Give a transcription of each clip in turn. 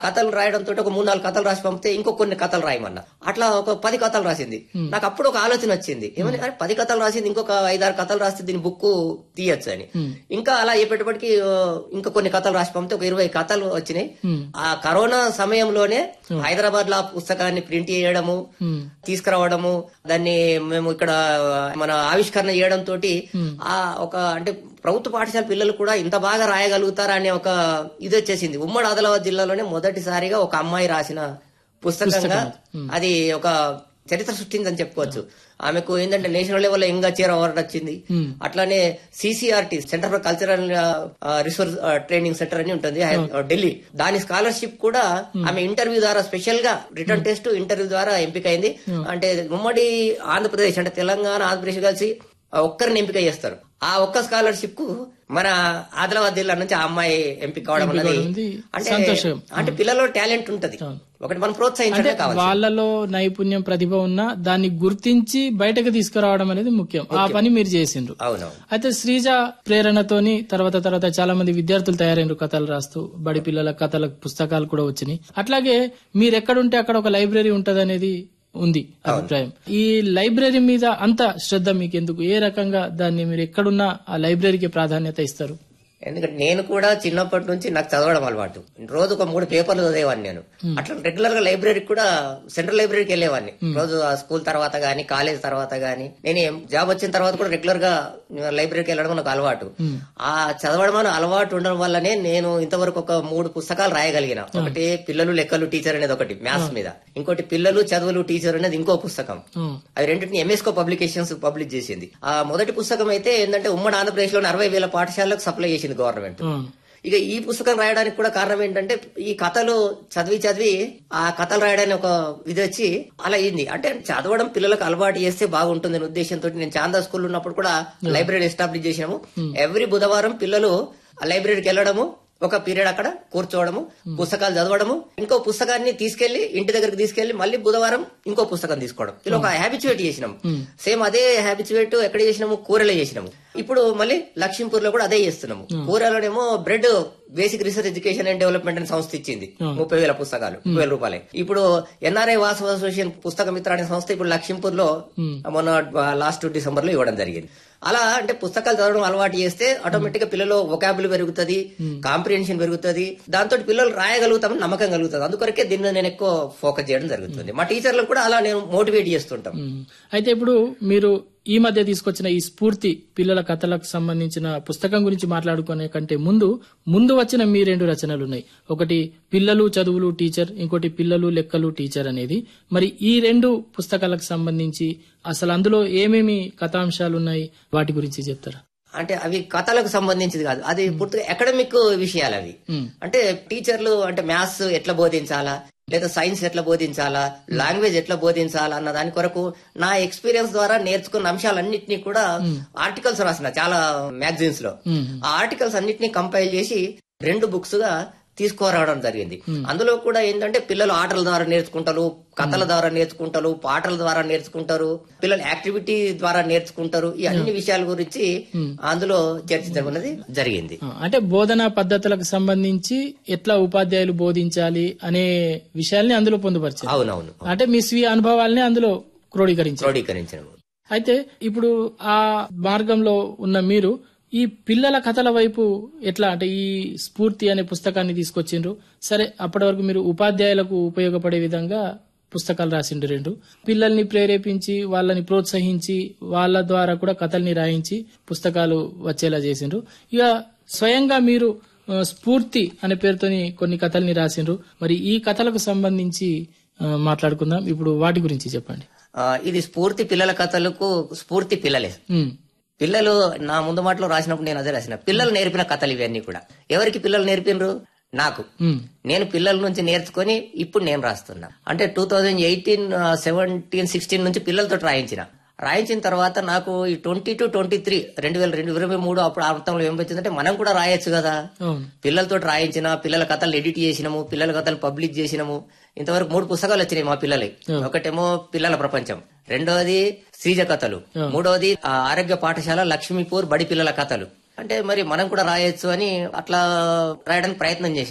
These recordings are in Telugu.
కథలు రాయడం తోటి ఒక మూడు నాలుగు కథలు రాసి పంపితే ఇంకో కొన్ని కథలు రాయమన్నా అట్లా ఒక పది కథలు రాసింది నాకు అప్పుడు ఒక ఆలోచన వచ్చింది ఏమని అరే పది కథలు రాసింది ఇంకొక ఐదారు కథలు రాస్తే దీని బుక్ తీయచ్చు అని ఇంకా అలా చెప్పేటప్పటికి ఆ, ఇంకా కొన్ని కథలు రాసి పంపితే ఒక ఇరవై కథలు వచ్చినాయి ఆ కరోనా సమయంలోనే హైదరాబాద్ లో ఆ పుస్తకాన్ని ప్రింట్ చేయడము తీసుకురావడము దాన్ని మేము ఇక్కడ మన ఆవిష్కరణ చేయడం తోటి ఆ ఒక అంటే ప్రభుత్వ పాఠశాల పిల్లలు కూడా ఇంత బాగా రాయగలుగుతారా అనే ఒక ఇది వచ్చేసింది ఉమ్మడి ఆదిలాబాద్ జిల్లాలోనే మొదటిసారిగా ఒక అమ్మాయి రాసిన పుస్తకంగా అది ఒక చరిత్ర సృష్టిందని చెప్పుకోవచ్చు ఆమెకు ఏంటంటే national level young achiever award వచ్చింది అట్లానే CCRT centre for cultural resource training centre అని ఉంటుంది హై- ఢిల్లీ దాని స్కాలర్షిప్ కూడా ఆమె ఇంటర్వ్యూ ద్వారా స్పెషల్ గా రిటర్న్ టెస్ట్ ఇంటర్వ్యూ ద్వారా ఎంపికైంది అంటే ఉమ్మడి ఆంధ్రప్రదేశ్ అంటే తెలంగాణ ఆంధ్రప్రదేశ్ కలిసి ఒక్కరిని ఎంపిక చేస్తారు ఆ ఒక్క స్కాలర్షిప్ కు మన ఆదిలాబాద్ జిల్లా నుంచి ఆ అమ్మాయి ఎంపిక కావడం ఎంపిక అనేది కావడం అనేది అంటే సంతోషం. అంటే పిల్లలో టాలెంట్ ఉంటది ఒకటి మనం ప్రోత్సహించడమే కావాలి వాళ్ళలో నైపుణ్యం ప్రతిభ ఉన్నా దాన్ని గుర్తించి బయటకు తీసుకురావడం అనేది ముఖ్యం ఆ పని మీరు చేసిండ్రు అవునవును అయితే శ్రీజ ప్రేరణతోని తర్వాత తర్వాత చాలా మంది విద్యార్థులు తయారైనరు కథలు రాస్తూ బడి పిల్లల కథల పుస్తకాలు కూడా వచ్చినాయి అట్లాగే మీరు ఎక్కడుంటే అక్కడ ఒక లైబ్రరీ ఉంటదనేది ఉంది అభిప్రాయం ఈ లైబ్రరీ మీద అంత శ్రద్ధ మీకు ఎందుకు ఏ రకంగా దాన్ని మీరు ఎక్కడున్నా ఆ లైబ్రరీకి ప్రాధాన్యత ఇస్తారు ఎందుకంటే నేను కూడా చిన్నప్పటి నుంచి నాకు చదవడం అలవాటు రోజు ఒక మూడు పేపర్లు చదివేవాడిని నేను అట్లా రెగ్యులర్ గా లైబ్రరీకి కూడా సెంట్రల్ లైబ్రరీకి వెళ్ళేవాడిని రోజు ఆ స్కూల్ తర్వాత గానీ కాలేజ్ తర్వాత గానీ నేను ఏం జాబ్ వచ్చిన తర్వాత కూడా రెగ్యులర్ గా లైబ్రరీకి వెళ్ళడం నాకు అలవాటు ఆ చదవడం అనే అలవాటు ఉండడం వల్లనే నేను ఇంతవరకు ఒక మూడు పుస్తకాలు రాయగలిగిన ఒకటి పిల్లలు లెక్కలు టీచర్ అనేది ఒకటి మ్యాథ్స్ మీద ఇంకోటి పిల్లలు చదువులు టీచర్ అనేది ఇంకో పుస్తకం ఉం. అవి రెండింటిని ఎంఎస్కో పబ్లికేషన్స్ పబ్లిష్ చేసింది ఆ మొదటి పుస్తకం అయితే ఏంటంటే ఉమ్మడి ఆంధ్రప్రదేశ్ లోని అరవై వేల పాఠశాలకు సప్లై చేసింది గవర్నమెంట్ ఉం. ఇక ఈ పుస్తకం రాయడానికి కూడా కారణం ఏంటంటే ఈ కథలు చదివి చదివి ఆ కథలు రాయడానికి ఒక ఇది వచ్చి అలా అయింది అంటే చదవడం పిల్లలకు అలవాటు చేస్తే బాగుంటుంది అనే ఉద్దేశంతో నేను చాందా స్కూల్ ఉన్నప్పుడు కూడా లైబ్రరీ ఎస్టాబ్లిష్ చేసినాము ఎవ్రీ బుధవారం పిల్లలు ఆ లైబ్రరీకి వెళ్ళడము ఒక పీరియడ్ అక్కడ కూర్చోవడము పుస్తకాలు చదవడము ఇంకో పుస్తకాన్ని తీసుకెళ్లి ఇంటి దగ్గరికి తీసుకెళ్లి మళ్ళీ బుధవారం ఇంకో పుస్తకం తీసుకోవడం ఇలా ఒక హ్యాబిచువేట్ చేసినాం సేమ్ అదే హ్యాబిచువేట్ ఎక్కడ చేసినాము కూరలో చేసినాము ఇప్పుడు మళ్ళీ లక్ష్మీపూర్ లో కూడా అదే చేస్తున్నాము కూరలోనేమో bread basic research education and development అని సంస్థ ఇచ్చింది ముప్పై వేల పుస్తకాలు ముప్పై వేల రూపాయలు ఇప్పుడు ఎన్ఆర్ఐ వాసవ అసోసియేషన్ పుస్తక మిత్ర అనే సంస్థ ఇప్పుడు లక్ష్మీపూర్ లో మొన్న లాస్ట్ డిసెంబర్ లో ఇవ్వడం జరిగింది అలా అంటే పుస్తకాలు చదవడం అలవాటు చేస్తే ఆటోమేటిక్ గా పిల్లలు ఒకాబుల్ పెరుగుతుంది కాంప్రిహెన్షన్ పెరుగుతుంది దాంతో పిల్లలు రాయగలుగుతామని నమ్మకం కలుగుతుంది అందుకొరకే దీన్ని నేను ఎక్కువ ఫోకస్ చేయడం జరుగుతుంది మా టీచర్లకు కూడా అలా నేను మోటివేట్ చేస్తుంటాం ఉం. అయితే ఇప్పుడు మీరు ఈ మధ్య తీసుకొచ్చిన ఈ స్ఫూర్తి పిల్లల కథలకు సంబంధించిన పుస్తకం గురించి మాట్లాడుకునే కంటే ముందు ముందు వచ్చిన మీ రెండు రచనలు ఉన్నాయి ఒకటి పిల్లలు చదువులు టీచర్ ఇంకోటి పిల్లలు లెక్కలు టీచర్ అనేది మరి ఈ రెండు పుస్తకాలకు సంబంధించి అసలు అందులో ఏమేమి కథాంశాలు ఉన్నాయి వాటి గురించి చెప్తారా అంటే అవి కథలకు సంబంధించింది కాదు అది పూర్తిగా అకాడమిక్ విషయాలు అవి ఉం. అంటే టీచర్లు అంటే మ్యాథ్స్ ఎట్లా బోధించాలా లేదా సైన్స్ ఎట్లా బోధించాలా లాంగ్వేజ్ ఎట్లా బోధించాలా అన్న దాని కొరకు నా ఎక్స్పీరియన్స్ ద్వారా నేర్చుకున్న అంశాలన్నింటినీ కూడా ఆర్టికల్స్ రాసిన చాలా మ్యాగజైన్స్ లో ఉం. ఆ ఆర్టికల్స్ అన్నిటినీ కంపైల్ చేసి రెండు బుక్స్ గా తీసుకురావడం జరిగింది అందులో కూడా ఏంటంటే పిల్లలు ఆటల ద్వారా నేర్చుకుంటారు కథల ద్వారా నేర్చుకుంటారు పాటల ద్వారా నేర్చుకుంటారు పిల్లలు యాక్టివిటీ ద్వారా నేర్చుకుంటారు ఈ అన్ని విషయాల గురించి అందులో చర్చించడం అనేది జరిగింది ఆ, అంటే బోధనా పద్ధతులకు సంబంధించి ఎట్లా ఉపాధ్యాయులు బోధించాలి అనే విషయాల్ని అందులో పొందుపరిచారు అవునవును అంటే మీ స్వీయ అనుభవాల్ని అందులో క్రోడీకరించారు క్రోడీకరించడం అయితే ఇప్పుడు ఆ మార్గంలో ఉన్న మీరు ఈ పిల్లల కథల వైపు ఎట్లా అంటే ఈ స్ఫూర్తి అనే పుస్తకాన్ని తీసుకొచ్చిండ్రు సరే అప్పటి వరకు మీరు ఉపాధ్యాయులకు ఉపయోగపడే విధంగా పుస్తకాలు రాసిండ్రు రెండు పిల్లల్ని ప్రేరేపించి వాళ్ళని ప్రోత్సహించి వాళ్ళ ద్వారా కూడా కథల్ని రాయించి పుస్తకాలు వచ్చేలా చేసిండ్రు ఇక స్వయంగా మీరు ఆ, స్ఫూర్తి అనే పేరుతోని కొన్ని కథల్ని రాసిండ్రు మరి ఈ కథలకు సంబంధించి ఆ, మాట్లాడుకుందాం ఇప్పుడు వాటి గురించి చెప్పండి ఆ, ఇది స్ఫూర్తి పిల్లల కథలకు స్ఫూర్తి పిల్లలే ఉమ్, పిల్లలు నా ముందు మాటలో రాసినప్పుడు నేను అదే రాసిన పిల్లలు నేర్పిన కథలు ఇవన్నీ కూడా ఎవరికి పిల్లలు నేర్పినరు నాకు ఉమ్, నేను పిల్లల నుంచి నేర్చుకొని ఇప్పుడు నేను రాస్తున్నా అంటే two thousand eighteen seventeen sixteen నుంచి పిల్లలతో రాయించిన రాయించిన తర్వాత నాకు ఈ ట్వంటీ టు ట్వంటీ త్రీ రెండు వేల రెండు ఇరవై మూడు అప్పుడు అర్థంలో ఏం వచ్చిందంటే మనం కూడా రాయొచ్చు కదా అవును పిల్లలతో రాయించిన పిల్లల కథలు ఎడిట్ చేసినాము పిల్లల కథలు పబ్లిష్ చేసినాము ఇంతవరకు మూడు పుస్తకాలు వచ్చినాయి మా పిల్లలకి ఒకటేమో పిల్లల ప్రపంచం రెండవది శ్రీజ కథలు మూడవది ఆ, ఆరోగ్య పాఠశాల లక్ష్మీపూర్ బడి పిల్లల కథలు అంటే మరి మనం కూడా రాయొచ్చు అని అట్లా రాయడానికి ప్రయత్నం చేసిన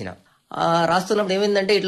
ఆ రాస్తున్నప్పుడు ఏమైందంటే ఇట్లా